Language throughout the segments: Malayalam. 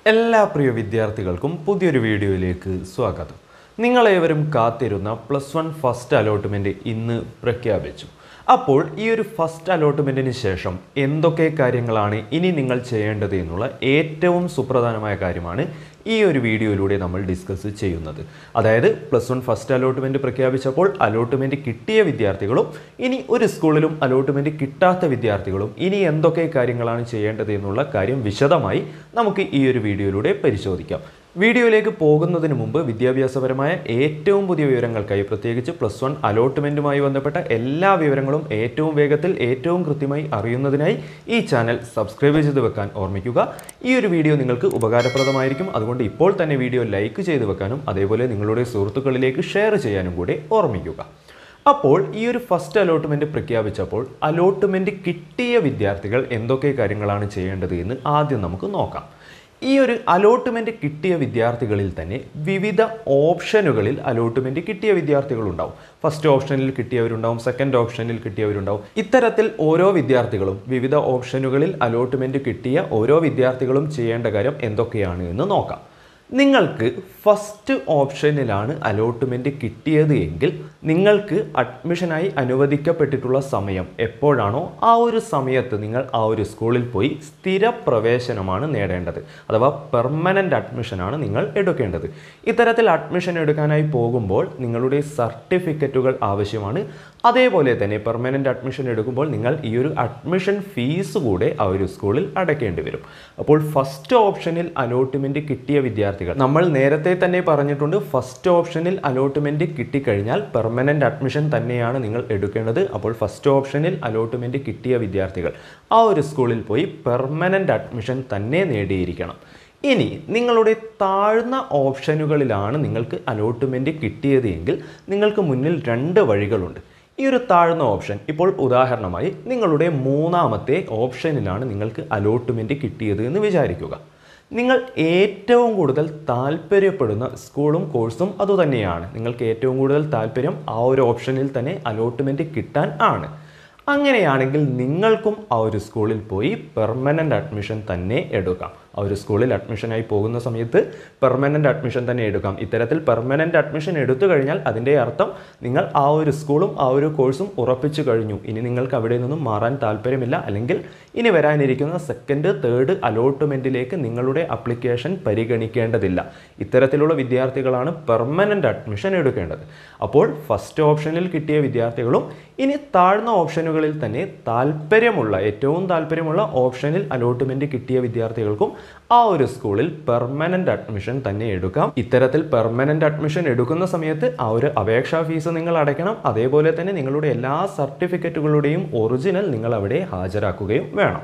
എല്ലാ പ്രിയ വിദ്യാർത്ഥികൾക്കും പുതിയൊരു വീഡിയോയിലേക്ക് സ്വാഗതം നിങ്ങളേവരും കാത്തിരുന്ന പ്ലസ് വൺ ഫസ്റ്റ് അലോട്ട്മെൻറ്റ് ഇന്ന് പ്രഖ്യാപിച്ചു അപ്പോൾ ഈ ഒരു ഫസ്റ്റ് അലോട്ട്മെൻറ്റിന് ശേഷം എന്തൊക്കെ കാര്യങ്ങളാണ് ഇനി നിങ്ങൾ ചെയ്യേണ്ടത് എന്നുള്ള ഏറ്റവും സുപ്രധാനമായ കാര്യമാണ് ഈ ഒരു വീഡിയോയിലൂടെ നമ്മൾ ഡിസ്കസ് ചെയ്യുന്നത് അതായത് പ്ലസ് വൺ ഫസ്റ്റ് അലോട്ട്മെൻറ്റ് പ്രഖ്യാപിച്ചപ്പോൾ അലോട്ട്മെൻറ്റ് കിട്ടിയ വിദ്യാർത്ഥികളും ഇനി ഒരു സ്കൂളിലും അലോട്ട്മെൻറ്റ് കിട്ടാത്ത വിദ്യാർത്ഥികളും ഇനി എന്തൊക്കെ കാര്യങ്ങളാണ് ചെയ്യേണ്ടത് എന്നുള്ള കാര്യം വിശദമായി നമുക്ക് ഈ ഒരു വീഡിയോയിലൂടെ പരിശോധിക്കാം വീഡിയോയിലേക്ക് പോകുന്നതിന് മുമ്പ് വിദ്യാഭ്യാസപരമായ ഏറ്റവും പുതിയ വിവരങ്ങൾക്കായി പ്രത്യേകിച്ച് പ്ലസ് വൺ അലോട്ട്മെൻറ്റുമായി ബന്ധപ്പെട്ട എല്ലാ വിവരങ്ങളും ഏറ്റവും വേഗത്തിൽ ഏറ്റവും കൃത്യമായി അറിയുന്നതിനായി ഈ ചാനൽ സബ്സ്ക്രൈബ് ചെയ്ത് വെക്കാൻ ഓർമ്മിക്കുക ഈ ഒരു വീഡിയോ നിങ്ങൾക്ക് ഉപകാരപ്രദമായിരിക്കും അതുകൊണ്ട് ഇപ്പോൾ തന്നെ വീഡിയോ ലൈക്ക് ചെയ്ത് വെക്കാനും അതേപോലെ നിങ്ങളുടെ സുഹൃത്തുക്കളിലേക്ക് ഷെയർ ചെയ്യാനും കൂടി ഓർമ്മിക്കുക അപ്പോൾ ഈ ഒരു ഫസ്റ്റ് അലോട്ട്മെൻറ്റ് പ്രഖ്യാപിച്ചപ്പോൾ അലോട്ട്മെൻറ്റ് കിട്ടിയ വിദ്യാർത്ഥികൾ എന്തൊക്കെ കാര്യങ്ങളാണ് ചെയ്യേണ്ടത് എന്ന് ആദ്യം നമുക്ക് നോക്കാം ഈ ഒരു അലോട്ട്മെൻറ്റ് കിട്ടിയ വിദ്യാർത്ഥികളിൽ തന്നെ വിവിധ ഓപ്ഷനുകളിൽ അലോട്ട്മെൻറ്റ് കിട്ടിയ വിദ്യാർത്ഥികളുണ്ടാവും ഫസ്റ്റ് ഓപ്ഷനിൽ കിട്ടിയവരുണ്ടാവും സെക്കൻഡ് ഓപ്ഷനിൽ കിട്ടിയവരുണ്ടാവും ഇത്തരത്തിൽ ഓരോ വിദ്യാർത്ഥികളും വിവിധ ഓപ്ഷനുകളിൽ അലോട്ട്മെൻറ്റ് കിട്ടിയ ഓരോ വിദ്യാർത്ഥികളും ചെയ്യേണ്ട കാര്യം എന്തൊക്കെയാണ് എന്ന് നോക്കാം നിങ്ങൾക്ക് ഫസ്റ്റ് ഓപ്ഷനിലാണ് അലോട്ട്മെൻറ്റ് കിട്ടിയത് എങ്കിൽ നിങ്ങൾക്ക് അഡ്മിഷനായി അനുവദിക്കപ്പെട്ടിട്ടുള്ള സമയം എപ്പോഴാണോ ആ ഒരു സമയത്ത് നിങ്ങൾ ആ ഒരു സ്കൂളിൽ പോയി സ്ഥിര പ്രവേശനമാണ് നേടേണ്ടത് അഥവാ പെർമനൻ്റ് അഡ്മിഷനാണ് നിങ്ങൾ എടുക്കേണ്ടത് ഇത്തരത്തിൽ അഡ്മിഷൻ എടുക്കാനായി പോകുമ്പോൾ നിങ്ങളുടെ സർട്ടിഫിക്കറ്റുകൾ ആവശ്യമാണ് അതേപോലെ തന്നെ പെർമനൻ്റ് അഡ്മിഷൻ എടുക്കുമ്പോൾ നിങ്ങൾ ഈ ഒരു അഡ്മിഷൻ ഫീസ് കൂടെ ആ ഒരു സ്കൂളിൽ അടയ്ക്കേണ്ടി വരും അപ്പോൾ ഫസ്റ്റ് ഓപ്ഷനിൽ അലോട്ട്മെൻറ്റ് കിട്ടിയ വിദ്യാർത്ഥികൾ നമ്മൾ നേരത്തെ തന്നെ പറഞ്ഞിട്ടുണ്ട് ഫസ്റ്റ് ഓപ്ഷനിൽ അലോട്ട്മെൻറ്റ് കിട്ടിക്കഴിഞ്ഞാൽ പെർമനൻ്റ് അഡ്മിഷൻ തന്നെയാണ് നിങ്ങൾ എടുക്കേണ്ടത് അപ്പോൾ ഫസ്റ്റ് ഓപ്ഷനിൽ അലോട്ട്മെൻറ്റ് കിട്ടിയ വിദ്യാർത്ഥികൾ ആ ഒരു സ്കൂളിൽ പോയി പെർമനൻ്റ് അഡ്മിഷൻ തന്നെ നേടിയിരിക്കണം ഇനി നിങ്ങളുടെ താഴ്ന്ന ഓപ്ഷനുകളിലാണ് നിങ്ങൾക്ക് അലോട്ട്മെൻറ്റ് കിട്ടിയത് എങ്കിൽ നിങ്ങൾക്ക് മുന്നിൽ രണ്ട് വഴികളുണ്ട് ഈ ഒരു താഴ്ന്ന ഓപ്ഷൻ ഇപ്പോൾ ഉദാഹരണമായി നിങ്ങളുടെ മൂന്നാമത്തെ ഓപ്ഷനിലാണ് നിങ്ങൾക്ക് അലോട്ട്മെൻറ്റ് കിട്ടിയത് എന്ന് വിചാരിക്കുക നിങ്ങൾ ഏറ്റവും കൂടുതൽ താല്പര്യപ്പെടുന്ന സ്കൂളും കോഴ്സും അതുതന്നെയാണ് നിങ്ങൾക്ക് ഏറ്റവും കൂടുതൽ താല്പര്യം ആ ഒരു ഓപ്ഷനിൽ തന്നെ അലോട്ട്മെൻറ്റ് കിട്ടാൻ ആണ് അങ്ങനെയാണെങ്കിൽ നിങ്ങൾക്കും ആ ഒരു സ്കൂളിൽ പോയി പെർമനൻ്റ് അഡ്മിഷൻ തന്നെ എടുക്കാം ആ ഒരു സ്കൂളിൽ അഡ്മിഷനായി പോകുന്ന സമയത്ത് പെർമനൻ്റ് അഡ്മിഷൻ തന്നെ എടുക്കാം ഇത്തരത്തിൽ പെർമനൻ്റ് അഡ്മിഷൻ എടുത്തു കഴിഞ്ഞാൽ അതിൻ്റെ അർത്ഥം നിങ്ങൾ ആ ഒരു സ്കൂളും ആ ഒരു കോഴ്സും ഉറപ്പിച്ചു കഴിഞ്ഞു ഇനി നിങ്ങൾക്ക് അവിടെ നിന്നും മാറാൻ താല്പര്യമില്ല അല്ലെങ്കിൽ ഇനി വരാനിരിക്കുന്ന സെക്കൻഡ് തേർഡ് അലോട്ട്മെൻറ്റിലേക്ക് നിങ്ങളുടെ അപ്ലിക്കേഷൻ പരിഗണിക്കേണ്ടതില്ല ഇത്തരത്തിലുള്ള വിദ്യാർത്ഥികളാണ് പെർമനൻ്റ് അഡ്മിഷൻ എടുക്കേണ്ടത് അപ്പോൾ ഫസ്റ്റ് ഓപ്ഷനിൽ കിട്ടിയ വിദ്യാർത്ഥികളും ഇനി താഴ്ന്ന ഓപ്ഷനുകളിൽ തന്നെ താല്പര്യമുള്ള ഏറ്റവും താല്പര്യമുള്ള ഓപ്ഷനിൽ അലോട്ട്മെൻറ്റ് കിട്ടിയ വിദ്യാർത്ഥികൾക്കും ആ ഒരു സ്കൂളിൽ പെർമനൻ്റ് അഡ്മിഷൻ തന്നെ എടുക്കാം ഇത്തരത്തിൽ പെർമനൻ്റ് അഡ്മിഷൻ എടുക്കുന്ന സമയത്ത് ആ ഒരു അപേക്ഷാ ഫീസ് നിങ്ങൾ അടയ്ക്കണം അതേപോലെ തന്നെ നിങ്ങളുടെ എല്ലാ സർട്ടിഫിക്കറ്റുകളുടെയും ഒറിജിനൽ നിങ്ങൾ അവിടെ ഹാജരാക്കുകയും വേണം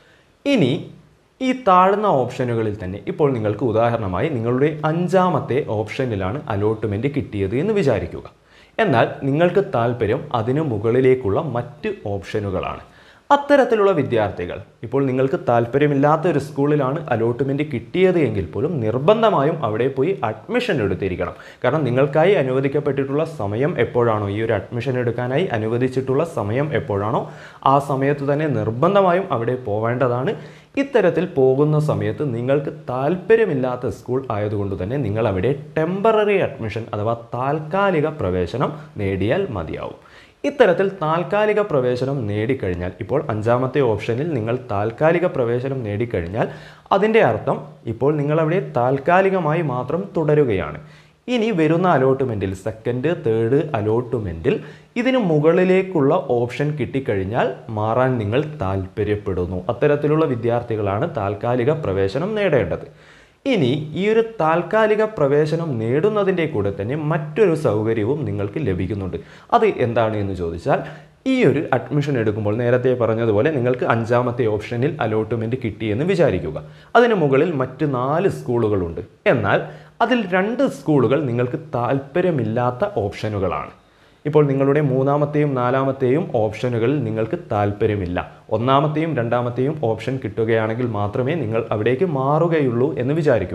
ഇനി ഈ താഴ്ന്ന ഓപ്ഷനുകളിൽ തന്നെ ഇപ്പോൾ നിങ്ങൾക്ക് ഉദാഹരണമായി നിങ്ങളുടെ അഞ്ചാമത്തെ ഓപ്ഷനിലാണ് അലോട്ട്മെൻറ്റ് കിട്ടിയത് എന്ന് വിചാരിക്കുക എന്നാൽ നിങ്ങൾക്ക് താല്പര്യം അതിനു മുകളിലേക്കുള്ള മറ്റ് ഓപ്ഷനുകളാണ് അത്തരത്തിലുള്ള വിദ്യാർത്ഥികൾ ഇപ്പോൾ നിങ്ങൾക്ക് താല്പര്യമില്ലാത്ത ഒരു സ്കൂളിലാണ് അലോട്ട്മെൻറ്റ് കിട്ടിയത് എങ്കിൽ പോലും നിർബന്ധമായും അവിടെ പോയി അഡ്മിഷൻ എടുത്തിരിക്കണം കാരണം നിങ്ങൾക്കായി അനുവദിക്കപ്പെട്ടിട്ടുള്ള സമയം എപ്പോഴാണോ ഈ ഒരു അഡ്മിഷൻ എടുക്കാനായി അനുവദിച്ചിട്ടുള്ള സമയം എപ്പോഴാണോ ആ സമയത്ത് തന്നെ നിർബന്ധമായും അവിടെ പോവേണ്ടതാണ് ഇത്തരത്തിൽ പോകുന്ന സമയത്ത് നിങ്ങൾക്ക് താല്പര്യമില്ലാത്ത സ്കൂൾ ആയതുകൊണ്ട് തന്നെ നിങ്ങൾ അവിടെ ടെമ്പററി അഡ്മിഷൻ അഥവാ താൽക്കാലിക പ്രവേശനം നേടിയാൽ മതിയാവും ഇത്തരത്തിൽ താൽക്കാലിക പ്രവേശനം നേടിക്കഴിഞ്ഞാൽ ഇപ്പോൾ അഞ്ചാമത്തെ ഓപ്ഷനിൽ നിങ്ങൾ താൽക്കാലിക പ്രവേശനം നേടിക്കഴിഞ്ഞാൽ അതിൻ്റെ അർത്ഥം ഇപ്പോൾ നിങ്ങളവിടെ താൽക്കാലികമായി മാത്രം തുടരുകയാണ് ഇനി വരുന്ന അലോട്ട്മെൻറ്റിൽ സെക്കൻഡ് തേർഡ് അലോട്ട്മെൻറ്റിൽ ഇതിന് മുകളിലേക്കുള്ള ഓപ്ഷൻ കിട്ടിക്കഴിഞ്ഞാൽ മാറാൻ നിങ്ങൾ താല്പര്യപ്പെടുന്നു അത്തരത്തിലുള്ള വിദ്യാർത്ഥികളാണ് താൽക്കാലിക പ്രവേശനം നേടേണ്ടത് ഇനി ഈ ഒരു താൽക്കാലിക പ്രവേശനം നേടുന്നതിൻ്റെ കൂടെ തന്നെ മറ്റൊരു സൗകര്യവും നിങ്ങൾക്ക് ലഭിക്കുന്നുണ്ട് അത് എന്താണ് എന്ന് ചോദിച്ചാൽ ഈ ഒരു അഡ്മിഷൻ എടുക്കുമ്പോൾ നേരത്തെ പറഞ്ഞതുപോലെ നിങ്ങൾക്ക് അഞ്ചാമത്തെ ഓപ്ഷനിൽ അലോട്ട്മെൻറ്റ് കിട്ടിയെന്ന് വിചാരിക്കുക അതിന് മുകളിൽ മറ്റ് നാല് സ്കൂളുകളുണ്ട് എന്നാൽ അതിൽ രണ്ട് സ്കൂളുകൾ നിങ്ങൾക്ക് താല്പര്യമില്ലാത്ത ഓപ്ഷനുകളാണ് ഇപ്പോൾ നിങ്ങളുടെ മൂന്നാമത്തെയും നാലാമത്തെയും ഓപ്ഷനുകളിൽ നിങ്ങൾക്ക് താല്പര്യമില്ല ഒന്നാമത്തെയും രണ്ടാമത്തെയും ഓപ്ഷൻ കിട്ടുകയാണെങ്കിൽ മാത്രമേ നിങ്ങൾ അവിടേക്ക് മാറുകയുള്ളൂ എന്ന് വിചാരിക്കുക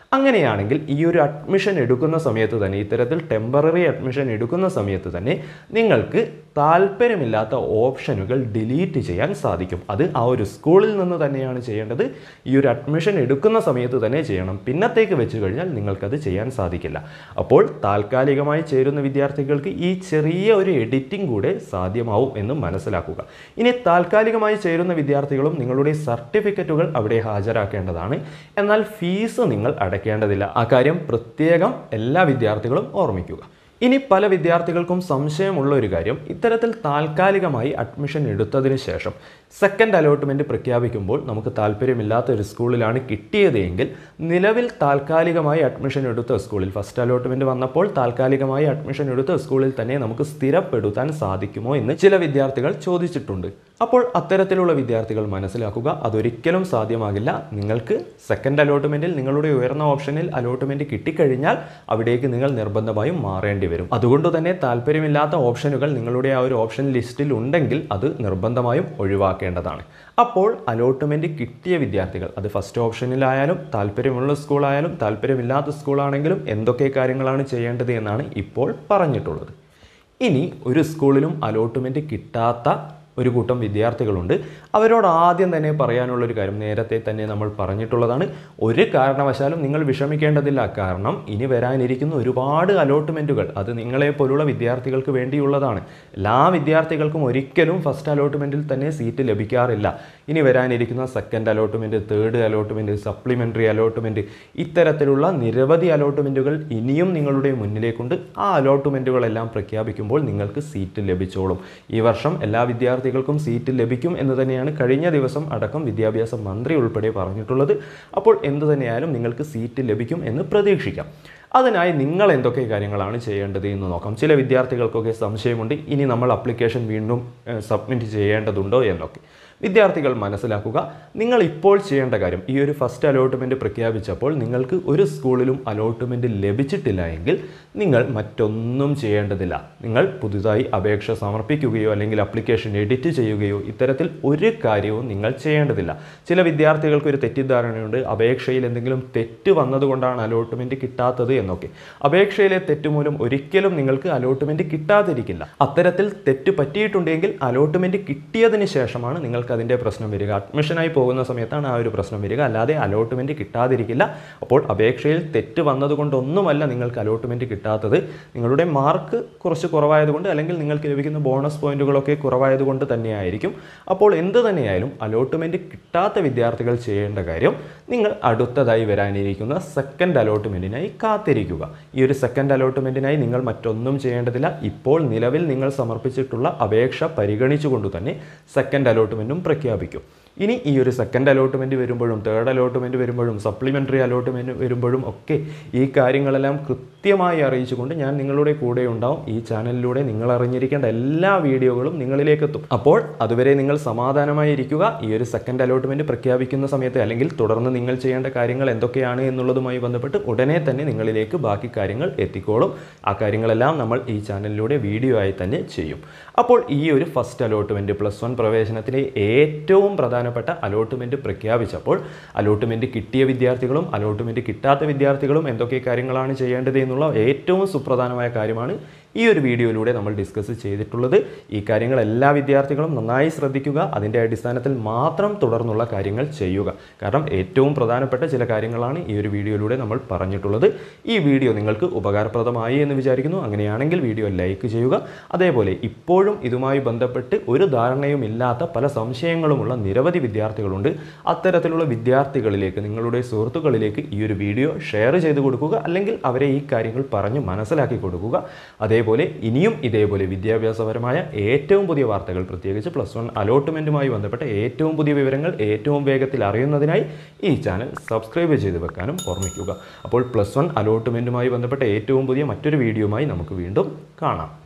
അങ്ങനെയാണെങ്കിൽ ഈ ഒരു അഡ്മിഷൻ എടുക്കുന്ന സമയത്ത് തന്നെ ഇത്തരത്തിൽ ടെമ്പററി അഡ്മിഷൻ എടുക്കുന്ന സമയത്ത് തന്നെ നിങ്ങൾക്ക് താല്പര്യമില്ലാത്ത ഓപ്ഷനുകൾ ഡിലീറ്റ് ചെയ്യാൻ സാധിക്കും അത് ആ ഒരു സ്കൂളിൽ നിന്ന് തന്നെയാണ് ചെയ്യേണ്ടത് ഈ ഒരു അഡ്മിഷൻ എടുക്കുന്ന സമയത്ത് തന്നെ ചെയ്യണം പിന്നത്തേക്ക് വെച്ച് കഴിഞ്ഞാൽ നിങ്ങൾക്കത് ചെയ്യാൻ സാധിക്കില്ല അപ്പോൾ താൽക്കാലികമായി ചേരുന്ന വിദ്യാർത്ഥികൾക്ക് ഈ ചെറിയ ഒരു എഡിറ്റിംഗ് കൂടെ സാധ്യമാവും എന്ന് മനസ്സിലാക്കുക ഇനി താൽക്കാലികമായി ചേരുന്ന വിദ്യാർത്ഥികളും നിങ്ങളുടെ സർട്ടിഫിക്കറ്റുകൾ അവിടെ ഹാജരാക്കേണ്ടതാണ് എന്നാൽ ഫീസ് നിങ്ങൾ അടയ്ക്കേണ്ടതില്ല ആ കാര്യം പ്രത്യേകം എല്ലാ വിദ്യാർത്ഥികളും ഓർമ്മിക്കുക ഇനി പല വിദ്യാർത്ഥികൾക്കും സംശയമുള്ള ഒരു കാര്യം ഇത്തരത്തിൽ താൽക്കാലികമായി അഡ്മിഷൻ എടുത്തതിന് ശേഷം സെക്കൻഡ് അലോട്ട്മെൻറ്റ് പ്രഖ്യാപിക്കുമ്പോൾ നമുക്ക് താല്പര്യമില്ലാത്ത ഒരു സ്കൂളിലാണ് കിട്ടിയത് എങ്കിൽ നിലവിൽ താൽക്കാലികമായി അഡ്മിഷൻ എടുത്ത സ്കൂളിൽ ഫസ്റ്റ് അലോട്ട്മെൻറ്റ് വന്നപ്പോൾ താൽക്കാലികമായി അഡ്മിഷൻ എടുത്ത സ്കൂളിൽ തന്നെ നമുക്ക് സ്ഥിരപ്പെടുത്താൻ സാധിക്കുമോ എന്ന് ചില വിദ്യാർത്ഥികൾ ചോദിച്ചിട്ടുണ്ട് അപ്പോൾ അത്തരത്തിലുള്ള വിദ്യാർത്ഥികൾ മനസ്സിലാക്കുക അതൊരിക്കലും സാധ്യമാകില്ല നിങ്ങൾക്ക് സെക്കൻഡ് അലോട്ട്മെൻറ്റിൽ നിങ്ങളുടെ ഉയർന്ന ഓപ്ഷനിൽ അലോട്ട്മെൻറ്റ് കിട്ടിക്കഴിഞ്ഞാൽ അവിടേക്ക് നിങ്ങൾ നിർബന്ധമായും മാറേണ്ടി വരും അതുകൊണ്ട് തന്നെ താല്പര്യമില്ലാത്ത ഓപ്ഷനുകൾ നിങ്ങളുടെ ആ ഒരു ഓപ്ഷൻ ലിസ്റ്റിൽ ഉണ്ടെങ്കിൽ അത് നിർബന്ധമായും ഒഴിവാക്കേണ്ടതാണ് അപ്പോൾ അലോട്ട്മെൻറ്റ് കിട്ടിയ വിദ്യാർത്ഥികൾ അത് ഫസ്റ്റ് ഓപ്ഷനിലായാലും താല്പര്യമുള്ള സ്കൂളായാലും താല്പര്യമില്ലാത്ത സ്കൂളാണെങ്കിലും എന്തൊക്കെ കാര്യങ്ങളാണ് ചെയ്യേണ്ടത് എന്നാണ് ഇപ്പോൾ പറഞ്ഞിട്ടുള്ളത് ഇനി ഒരു സ്കൂളിലും അലോട്ട്മെൻറ്റ് കിട്ടാത്ത ഒരു കൂട്ടം വിദ്യാർത്ഥികളുണ്ട് അവരോട് ആദ്യം തന്നെ പറയാനുള്ള ഒരു കാര്യം നേരത്തെ തന്നെ നമ്മൾ പറഞ്ഞിട്ടുള്ളതാണ് ഒരു കാരണവശാലും നിങ്ങൾ വിഷമിക്കേണ്ടതില്ല കാരണം ഇനി വരാനിരിക്കുന്ന ഒരുപാട് അലോട്ട്മെൻറ്റുകൾ അത് നിങ്ങളെ പോലുള്ള വിദ്യാർത്ഥികൾക്ക് വേണ്ടിയുള്ളതാണ് എല്ലാ വിദ്യാർത്ഥികൾക്കും ഒരിക്കലും ഫസ്റ്റ് അലോട്ട്മെൻറ്റിൽ തന്നെ സീറ്റ് ലഭിക്കാറില്ല ഇനി വരാനിരിക്കുന്ന second allotment third allotment supplementary allotment ഇത്തരത്തിലുള്ള നിരവധി അലോട്ട്മെൻറ്റുകൾ ഇനിയും നിങ്ങളുടെ മുന്നിലേക്കുണ്ട് ആ അലോട്ട്മെൻറ്റുകളെല്ലാം പ്രഖ്യാപിക്കുമ്പോൾ നിങ്ങൾക്ക് സീറ്റ് ലഭിച്ചോളും ഈ വർഷം എല്ലാ വിദ്യാർത്ഥികൾക്കും സീറ്റ് ലഭിക്കും എന്ന് തന്നെയാണ് കഴിഞ്ഞ ദിവസം അടക്കം വിദ്യാഭ്യാസ മന്ത്രി ഉൾപ്പെടെ പറഞ്ഞിട്ടുള്ളത് അപ്പോൾ എന്തു തന്നെയായാലും നിങ്ങൾക്ക് സീറ്റ് ലഭിക്കും എന്ന് പ്രതീക്ഷിക്കാം അതിനായി നിങ്ങൾ എന്തൊക്കെ കാര്യങ്ങളാണ് ചെയ്യേണ്ടത് എന്ന് നോക്കാം ചില വിദ്യാർത്ഥികൾക്കൊക്കെ സംശയമുണ്ട് ഇനി നമ്മൾ അപ്ലിക്കേഷൻ വീണ്ടും സബ്മിറ്റ് ചെയ്യേണ്ടതുണ്ടോ എന്നൊക്കെ വിദ്യാർത്ഥികൾ മനസ്സിലാക്കുക നിങ്ങൾ ഇപ്പോൾ ചെയ്യേണ്ട കാര്യം ഈ ഒരു ഫസ്റ്റ് അലോട്ട്മെൻറ്റ് പ്രഖ്യാപിച്ചപ്പോൾ നിങ്ങൾക്ക് ഒരു സ്കൂളിലും അലോട്ട്മെൻറ്റ് ലഭിച്ചിട്ടില്ല എങ്കിൽ നിങ്ങൾ മറ്റൊന്നും ചെയ്യേണ്ടതില്ല നിങ്ങൾ പുതുതായി അപേക്ഷ സമർപ്പിക്കുകയോ അല്ലെങ്കിൽ അപ്ലിക്കേഷൻ എഡിറ്റ് ചെയ്യുകയോ ഇത്തരത്തിൽ ഒരു കാര്യവും നിങ്ങൾ ചെയ്യേണ്ടതില്ല ചില വിദ്യാർത്ഥികൾക്ക് ഒരു തെറ്റിദ്ധാരണയുണ്ട് അപേക്ഷയിൽ എന്തെങ്കിലും തെറ്റ് വന്നതുകൊണ്ടാണ് അലോട്ട്മെൻറ്റ് കിട്ടാത്തത് എന്നൊക്കെ അപേക്ഷയിലെ തെറ്റ് മൂലം ഒരിക്കലും നിങ്ങൾക്ക് അലോട്ട്മെൻറ്റ് കിട്ടാതിരിക്കില്ല അത്തരത്തിൽ തെറ്റ് പറ്റിയിട്ടുണ്ടെങ്കിൽ അലോട്ട്മെൻറ്റ് കിട്ടിയതിന് ശേഷമാണ് നിങ്ങൾക്ക് അതിൻ്റെ പ്രശ്നം വരിക അഡ്മിഷനായി പോകുന്ന സമയത്താണ് ആ ഒരു പ്രശ്നം വരിക അല്ലാതെ അലോട്ട്മെൻറ്റ് കിട്ടാതിരിക്കില്ല അപ്പോൾ അപേക്ഷയിൽ തെറ്റ് വന്നതുകൊണ്ടൊന്നുമല്ല നിങ്ങൾക്ക് അലോട്ട്മെൻറ്റ് കിട്ടാത്തത് നിങ്ങളുടെ മാർക്ക് കുറച്ച് കുറവായതുകൊണ്ട് അല്ലെങ്കിൽ നിങ്ങൾക്ക് ലഭിക്കുന്ന ബോണസ് പോയിന്റുകളൊക്കെ കുറവായതുകൊണ്ട് തന്നെയായിരിക്കും അപ്പോൾ എന്ത് തന്നെയായാലും അലോട്ട്മെൻറ്റ് കിട്ടാത്ത വിദ്യാർത്ഥികൾ ചെയ്യേണ്ട കാര്യം നിങ്ങൾ അടുത്തതായി വരാനിരിക്കുന്ന സെക്കൻഡ് അലോട്ട്മെൻറ്റിനായി കാത്തിരിക്കുക ഈ ഒരു സെക്കൻഡ് അലോട്ട്മെൻറ്റിനായി നിങ്ങൾ മറ്റൊന്നും ചെയ്യേണ്ടതില്ല ഇപ്പോൾ നിലവിൽ നിങ്ങൾ സമർപ്പിച്ചിട്ടുള്ള അപേക്ഷ പരിഗണിച്ചുകൊണ്ട് തന്നെ സെക്കൻഡ് അലോട്ട്മെൻറ്റും പ്രഖ്യാപിക്കും ഇനി ഈ ഒരു സെക്കൻഡ് അലോട്ട്മെൻറ്റ് വരുമ്പോഴും തേർഡ് അലോട്ട്മെൻറ്റ് വരുമ്പോഴും സപ്ലിമെൻ്ററി അലോട്ട്മെൻറ്റ് വരുമ്പോഴും ഒക്കെ ഈ കാര്യങ്ങളെല്ലാം കൃത്യമായി അറിയിച്ചുകൊണ്ട് ഞാൻ നിങ്ങളുടെ കൂടെ ഉണ്ടാവും ഈ ചാനലിലൂടെ നിങ്ങൾ അറിഞ്ഞിരിക്കേണ്ട എല്ലാ വീഡിയോകളും നിങ്ങളിലേക്ക് എത്തും അപ്പോൾ അതുവരെ നിങ്ങൾ സമാധാനമായി ഇരിക്കുക ഈ ഒരു സെക്കൻഡ് അലോട്ട്മെൻറ്റ് പ്രഖ്യാപിക്കുന്ന സമയത്ത് അല്ലെങ്കിൽ തുടർന്ന് നിങ്ങൾ ചെയ്യേണ്ട കാര്യങ്ങൾ എന്തൊക്കെയാണ് എന്നുള്ളതുമായി ബന്ധപ്പെട്ട് ഉടനെ തന്നെ നിങ്ങളിലേക്ക് ബാക്കി കാര്യങ്ങൾ എത്തിക്കോളും ആ കാര്യങ്ങളെല്ലാം നമ്മൾ ഈ ചാനലിലൂടെ വീഡിയോ ആയി തന്നെ ചെയ്യും അപ്പോൾ ഈ ഒരു ഫസ്റ്റ് അലോട്ട്മെൻറ്റ് പ്ലസ് വൺ പ്രവേശനത്തിലെ ഏറ്റവും പ്രധാനപ്പെട്ട അലോട്ട്മെൻറ്റ് പ്രഖ്യാപിച്ചപ്പോൾ അലോട്ട്മെൻറ്റ് കിട്ടിയ വിദ്യാർത്ഥികളും അലോട്ട്മെൻറ്റ് കിട്ടാത്ത വിദ്യാർത്ഥികളും എന്തൊക്കെ കാര്യങ്ങളാണ് ചെയ്യേണ്ടത് എന്നുള്ള ഏറ്റവും സുപ്രധാനമായ കാര്യമാണ് ഈ ഒരു വീഡിയോയിലൂടെ നമ്മൾ ഡിസ്കസ് ചെയ്തിട്ടുള്ളത് ഈ കാര്യങ്ങൾ എല്ലാ വിദ്യാർത്ഥികളും നന്നായി ശ്രദ്ധിക്കുക അതിൻ്റെ അടിസ്ഥാനത്തിൽ മാത്രം തുടർന്നുള്ള കാര്യങ്ങൾ ചെയ്യുക കാരണം ഏറ്റവും പ്രധാനപ്പെട്ട ചില കാര്യങ്ങളാണ് ഈ ഒരു വീഡിയോയിലൂടെ നമ്മൾ പറഞ്ഞിട്ടുള്ളത് ഈ വീഡിയോ നിങ്ങൾക്ക് ഉപകാരപ്രദമായി എന്ന് വിചാരിക്കുന്നു അങ്ങനെയാണെങ്കിൽ വീഡിയോ ലൈക്ക് ചെയ്യുക അതേപോലെ ഇപ്പോഴും ഇതുമായി ബന്ധപ്പെട്ട് ഒരു ധാരണയും ഇല്ലാത്ത പല സംശയങ്ങളുമുള്ള നിരവധി വിദ്യാർത്ഥികളുണ്ട് അത്തരത്തിലുള്ള വിദ്യാർത്ഥികളിലേക്ക് നിങ്ങളുടെ സുഹൃത്തുക്കളിലേക്ക് ഈ ഒരു വീഡിയോ ഷെയർ ചെയ്ത് കൊടുക്കുക അല്ലെങ്കിൽ അവരെ ഈ കാര്യങ്ങൾ പറഞ്ഞ് മനസ്സിലാക്കി കൊടുക്കുക അതേപോലെ ഇനിയും ഇതേപോലെ വിദ്യാഭ്യാസപരമായ ഏറ്റവും പുതിയ വാർത്തകൾ പ്രത്യേകിച്ച് പ്ലസ് വൺ അലോട്ട്മെൻറ്റുമായി ബന്ധപ്പെട്ട ഏറ്റവും പുതിയ വിവരങ്ങൾ ഏറ്റവും വേഗത്തിൽ അറിയുന്നതിനായി ഈ ചാനൽ സബ്സ്ക്രൈബ് ചെയ്ത് വെക്കാനും ഓർമ്മിക്കുക അപ്പോൾ പ്ലസ് വൺ അലോട്ട്മെൻറ്റുമായി ബന്ധപ്പെട്ട ഏറ്റവും പുതിയ മറ്റൊരു വീഡിയോയുമായി നമുക്ക് വീണ്ടും കാണാം